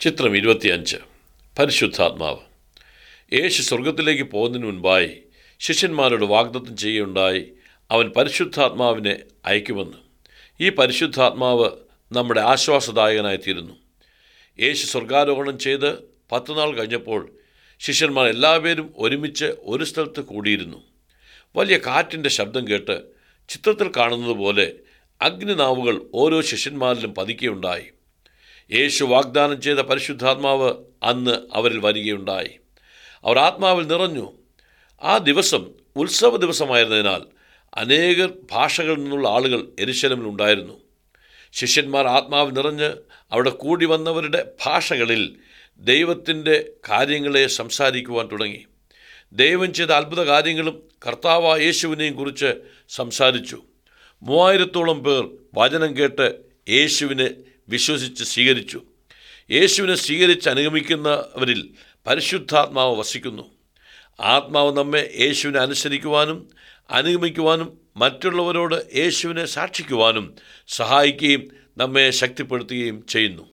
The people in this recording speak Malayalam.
ചിത്രം ഇരുപത്തിയഞ്ച് പരിശുദ്ധാത്മാവ് യേശു സ്വർഗത്തിലേക്ക് പോകുന്നതിന് മുൻപായി ശിഷ്യന്മാരോട് വാഗ്ദത്തം ചെയ്യുകയുണ്ടായി അവൻ പരിശുദ്ധാത്മാവിനെ അയക്കുമെന്ന് ഈ പരിശുദ്ധാത്മാവ് നമ്മുടെ ആശ്വാസദായകനായിത്തീരുന്നു യേശു സ്വർഗാരോഹണം ചെയ്ത് പത്ത് നാൾ കഴിഞ്ഞപ്പോൾ ശിഷ്യന്മാർ എല്ലാവരും ഒരുമിച്ച് ഒരു സ്ഥലത്ത് കൂടിയിരുന്നു വലിയ കാറ്റിൻ്റെ ശബ്ദം കേട്ട് ചിത്രത്തിൽ കാണുന്നത് പോലെ അഗ്നിനാവുകൾ ഓരോ ശിഷ്യന്മാരിലും പതിക്കുകയുണ്ടായി യേശു വാഗ്ദാനം ചെയ്ത പരിശുദ്ധാത്മാവ് അന്ന് അവരിൽ വരികയുണ്ടായി അവർ ആത്മാവിൽ നിറഞ്ഞു ആ ദിവസം ഉത്സവ ദിവസമായിരുന്നതിനാൽ അനേകർ ഭാഷകളിൽ നിന്നുള്ള ആളുകൾ എരിശലമിൽ ഉണ്ടായിരുന്നു ശിഷ്യന്മാർ ആത്മാവ് നിറഞ്ഞ് അവിടെ കൂടി വന്നവരുടെ ഭാഷകളിൽ ദൈവത്തിൻ്റെ കാര്യങ്ങളെ സംസാരിക്കുവാൻ തുടങ്ങി ദൈവം ചെയ്ത അത്ഭുത കാര്യങ്ങളും കർത്താവ യേശുവിനെയും കുറിച്ച് സംസാരിച്ചു മൂവായിരത്തോളം പേർ വചനം കേട്ട് യേശുവിനെ വിശ്വസിച്ച് സ്വീകരിച്ചു യേശുവിനെ സ്വീകരിച്ച് അനുഗമിക്കുന്നവരിൽ പരിശുദ്ധാത്മാവ് വസിക്കുന്നു ആത്മാവ് നമ്മെ യേശുവിനെ അനുസരിക്കുവാനും അനുഗമിക്കുവാനും മറ്റുള്ളവരോട് യേശുവിനെ സാക്ഷിക്കുവാനും സഹായിക്കുകയും നമ്മെ ശക്തിപ്പെടുത്തുകയും ചെയ്യുന്നു